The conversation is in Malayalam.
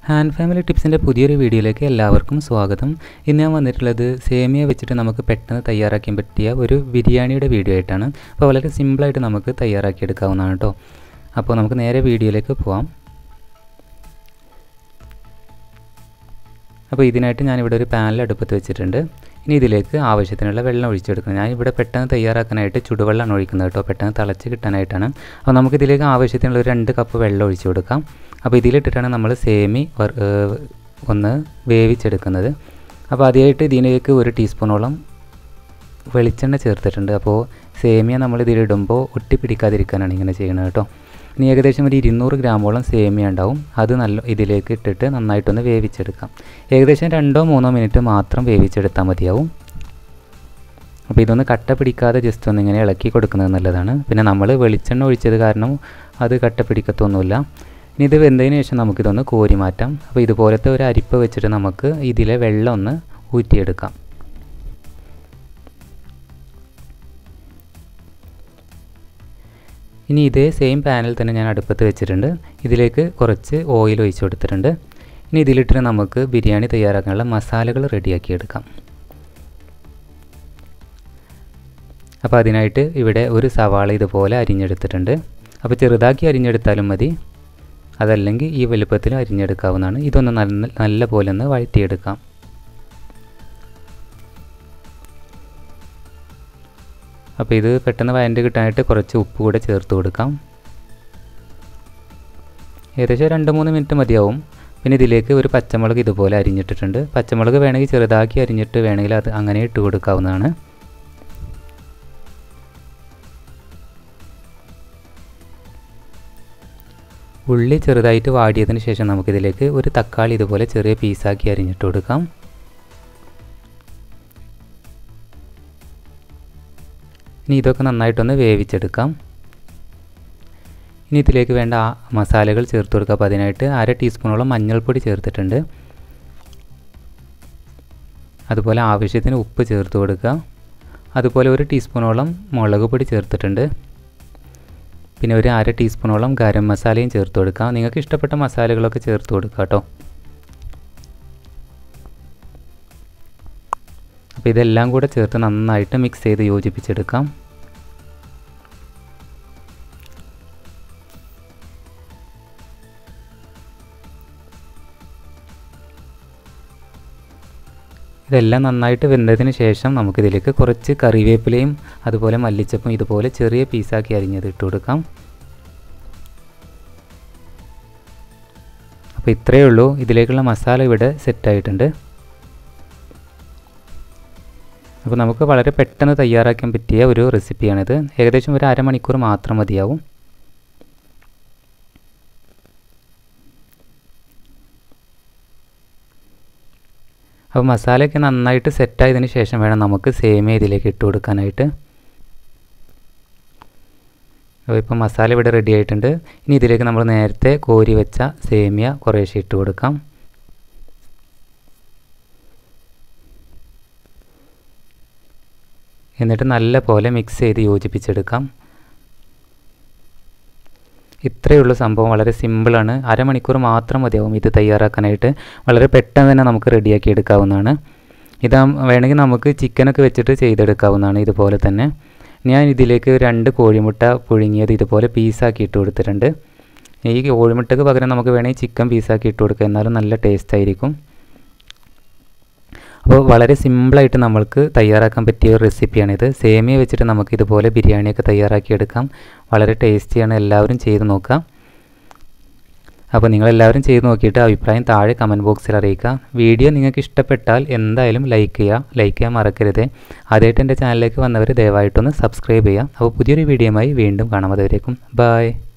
ഹാൻഡ് ഫാമിലി ടിപ്സിൻ്റെ പുതിയൊരു വീഡിയോയിലേക്ക് എല്ലാവർക്കും സ്വാഗതം ഇന്ന് ഞാൻ വന്നിട്ടുള്ളത് സേമിയ വെച്ചിട്ട് നമുക്ക് പെട്ടെന്ന് തയ്യാറാക്കാൻ പറ്റിയ ഒരു ബിരിയാണിയുടെ വീഡിയോ ആയിട്ടാണ് അപ്പോൾ വളരെ സിമ്പിളായിട്ട് നമുക്ക് തയ്യാറാക്കിയെടുക്കാവുന്നതാണ് കേട്ടോ അപ്പോൾ നമുക്ക് നേരെ വീഡിയോയിലേക്ക് പോവാം അപ്പോൾ ഇതിനായിട്ട് ഞാനിവിടെ ഒരു പാനൽ അടുപ്പത്ത് വെച്ചിട്ടുണ്ട് ഇനി ഇതിലേക്ക് ആവശ്യത്തിനുള്ള വെള്ളം ഒഴിച്ചെടുക്കണം ഞാൻ ഇവിടെ പെട്ടെന്ന് തയ്യാറാക്കാനായിട്ട് ചുടുവെള്ളമാണ് ഒഴിക്കുന്നത് കേട്ടോ പെട്ടെന്ന് തിളച്ച് കിട്ടാനായിട്ടാണ് അപ്പോൾ നമുക്കിതിലേക്ക് ആവശ്യത്തിനുള്ള ഒരു രണ്ട് കപ്പ് വെള്ളം ഒഴിച്ചു കൊടുക്കാം അപ്പോൾ ഇതിലിട്ടിട്ടാണ് നമ്മൾ സേമി ഒന്ന് വേവിച്ചെടുക്കുന്നത് അപ്പോൾ ആദ്യമായിട്ട് ഇതിലേക്ക് ഒരു ടീസ്പൂണോളം വെളിച്ചെണ്ണ ചേർത്തിട്ടുണ്ട് അപ്പോൾ സേമിയ നമ്മൾ ഇതിലിടുമ്പോൾ ഒട്ടിപ്പിടിക്കാതിരിക്കാനാണ് ഇങ്ങനെ ചെയ്യുന്നത് കേട്ടോ ഇനി ഏകദേശം ഒരു ഇരുന്നൂറ് ഗ്രാമോളം സേമിയ ഉണ്ടാവും അത് നല്ല ഇതിലേക്ക് ഇട്ടിട്ട് നന്നായിട്ടൊന്ന് വേവിച്ചെടുക്കാം ഏകദേശം രണ്ടോ മൂന്നോ മിനിറ്റ് മാത്രം വേവിച്ചെടുത്താൽ മതിയാവും അപ്പോൾ ഇതൊന്ന് കട്ട പിടിക്കാതെ ജസ്റ്റ് ഒന്ന് ഇങ്ങനെ ഇളക്കി കൊടുക്കുന്നത് നല്ലതാണ് പിന്നെ നമ്മൾ വെളിച്ചെണ്ണ ഒഴിച്ചത് കാരണം അത് കട്ട പിടിക്കത്തൊന്നുമില്ല ഇനി ഇത് വെന്തതിന് ശേഷം നമുക്കിതൊന്ന് കോരി മാറ്റാം അപ്പോൾ ഇതുപോലത്തെ ഒരു അരിപ്പ വെച്ചിട്ട് നമുക്ക് ഇതിലെ വെള്ളം ഒന്ന് ഊറ്റിയെടുക്കാം ഇനി ഇതേ സെയിം പാനിൽ തന്നെ ഞാൻ അടുപ്പത്ത് വെച്ചിട്ടുണ്ട് ഇതിലേക്ക് കുറച്ച് ഓയിൽ ഒഴിച്ചു കൊടുത്തിട്ടുണ്ട് ഇനി ഇതിലിട്ട് നമുക്ക് ബിരിയാണി തയ്യാറാക്കാനുള്ള മസാലകൾ റെഡിയാക്കി എടുക്കാം അപ്പോൾ അതിനായിട്ട് ഇവിടെ ഒരു സവാള ഇതുപോലെ അരിഞ്ഞെടുത്തിട്ടുണ്ട് അപ്പോൾ ചെറുതാക്കി അരിഞ്ഞെടുത്താലും മതി അതല്ലെങ്കിൽ ഈ വലുപ്പത്തിൽ അരിഞ്ഞെടുക്കാവുന്നതാണ് ഇതൊന്ന് നല്ല നല്ല പോലെ ഒന്ന് വഴറ്റിയെടുക്കാം അപ്പോൾ ഇത് പെട്ടെന്ന് വയൻ്റെ കിട്ടാനായിട്ട് കുറച്ച് ഉപ്പ് കൂടെ ചേർത്ത് കൊടുക്കാം ഏകദേശം രണ്ട് മൂന്ന് മിനിറ്റ് മതിയാവും പിന്നെ ഇതിലേക്ക് ഒരു പച്ചമുളക് ഇതുപോലെ അരിഞ്ഞിട്ടിട്ടുണ്ട് പച്ചമുളക് വേണമെങ്കിൽ ചെറുതാക്കി അരിഞ്ഞിട്ട് വേണമെങ്കിൽ അത് അങ്ങനെ ഇട്ട് കൊടുക്കാവുന്നതാണ് ഉള്ളി ചെറുതായിട്ട് വാടിയതിന് ശേഷം നമുക്കിതിലേക്ക് ഒരു തക്കാളി ഇതുപോലെ ചെറിയ പീസാക്കി അരിഞ്ഞിട്ട് കൊടുക്കാം ഇനി ഇതൊക്കെ നന്നായിട്ടൊന്ന് വേവിച്ചെടുക്കാം ഇനി ഇതിലേക്ക് വേണ്ട ആ മസാലകൾ ചേർത്ത് കൊടുക്കുക അപ്പോൾ അതിനായിട്ട് അര ടീസ്പൂണോളം മഞ്ഞൾപ്പൊടി ചേർത്തിട്ടുണ്ട് അതുപോലെ ആവശ്യത്തിന് ഉപ്പ് ചേർത്ത് കൊടുക്കുക അതുപോലെ ഒരു ടീസ്പൂണോളം മുളക് പൊടി ചേർത്തിട്ടുണ്ട് പിന്നെ ഒരു അര ടീസ്പൂണോളം ഗരം മസാലയും ചേർത്ത് കൊടുക്കുക നിങ്ങൾക്ക് ഇഷ്ടപ്പെട്ട മസാലകളൊക്കെ ചേർത്ത് കൊടുക്കുക കേട്ടോ അപ്പോൾ ഇതെല്ലാം കൂടെ ചേർത്ത് നന്നായിട്ട് മിക്സ് ചെയ്ത് യോജിപ്പിച്ചെടുക്കാം ഇതെല്ലാം നന്നായിട്ട് വെന്തതിന് ശേഷം നമുക്കിതിലേക്ക് കുറച്ച് കറിവേപ്പിലയും അതുപോലെ മല്ലിച്ചപ്പും ഇതുപോലെ ചെറിയ പീസാക്കി അരിഞ്ഞത് ഇട്ട് കൊടുക്കാം അപ്പോൾ ഇത്രയേ ഉള്ളൂ ഇതിലേക്കുള്ള മസാല ഇവിടെ സെറ്റായിട്ടുണ്ട് അപ്പോൾ നമുക്ക് വളരെ പെട്ടെന്ന് തയ്യാറാക്കാൻ പറ്റിയ ഒരു റെസിപ്പിയാണിത് ഏകദേശം ഒരു അരമണിക്കൂർ മാത്രം മതിയാവും അപ്പോൾ മസാലയൊക്കെ നന്നായിട്ട് സെറ്റായതിന് ശേഷം വേണം നമുക്ക് സേമിയ ഇതിലേക്ക് ഇട്ട് കൊടുക്കാനായിട്ട് അപ്പോൾ ഇപ്പോൾ മസാല ഇവിടെ റെഡി ആയിട്ടുണ്ട് ഇനി ഇതിലേക്ക് നമ്മൾ നേരത്തെ കോരി വെച്ച സേമിയ കുറേശ്ശെ ഇട്ട് കൊടുക്കാം എന്നിട്ട് നല്ല പോലെ മിക്സ് ചെയ്ത് യോജിപ്പിച്ചെടുക്കാം ഇത്രയേ ഉള്ളൂ സംഭവം വളരെ സിമ്പിളാണ് അരമണിക്കൂർ മാത്രം മതിയാവും ഇത് തയ്യാറാക്കാനായിട്ട് വളരെ പെട്ടെന്ന് തന്നെ നമുക്ക് റെഡിയാക്കി എടുക്കാവുന്നതാണ് ഇതാ വേണമെങ്കിൽ നമുക്ക് ചിക്കനൊക്കെ വെച്ചിട്ട് ചെയ്തെടുക്കാവുന്നതാണ് ഇതുപോലെ തന്നെ ഞാൻ ഇതിലേക്ക് രണ്ട് കോഴിമുട്ട പുഴുങ്ങിയത് ഇതുപോലെ പീസാക്കി ഇട്ട് കൊടുത്തിട്ടുണ്ട് ഈ കോഴിമുട്ടക്ക് പകരം നമുക്ക് വേണമെങ്കിൽ ചിക്കൻ പീസാക്കി ഇട്ട് കൊടുക്കുക എന്നാലും നല്ല ടേസ്റ്റ് ആയിരിക്കും അപ്പോൾ വളരെ സിമ്പിളായിട്ട് നമ്മൾക്ക് തയ്യാറാക്കാൻ പറ്റിയ ഒരു റെസിപ്പിയാണിത് സേമിയ വെച്ചിട്ട് നമുക്ക് ഇതുപോലെ ബിരിയാണിയൊക്കെ തയ്യാറാക്കിയെടുക്കാം വളരെ ടേസ്റ്റിയാണ് എല്ലാവരും ചെയ്ത് നോക്കാം അപ്പോൾ നിങ്ങളെല്ലാവരും ചെയ്ത് നോക്കിയിട്ട് അഭിപ്രായം താഴെ കമൻറ്റ് ബോക്സിൽ അറിയിക്കുക വീഡിയോ നിങ്ങൾക്ക് ഇഷ്ടപ്പെട്ടാൽ എന്തായാലും ലൈക്ക് ചെയ്യുക ലൈക്ക് ചെയ്യാൻ മറക്കരുത് ആദ്യമായിട്ട് എൻ്റെ ചാനലിലേക്ക് വന്നവർ ദയവായിട്ടൊന്ന് സബ്സ്ക്രൈബ് ചെയ്യുക അപ്പോൾ പുതിയൊരു വീഡിയോയുമായി വീണ്ടും കാണാം അതുവരേക്കും ബൈ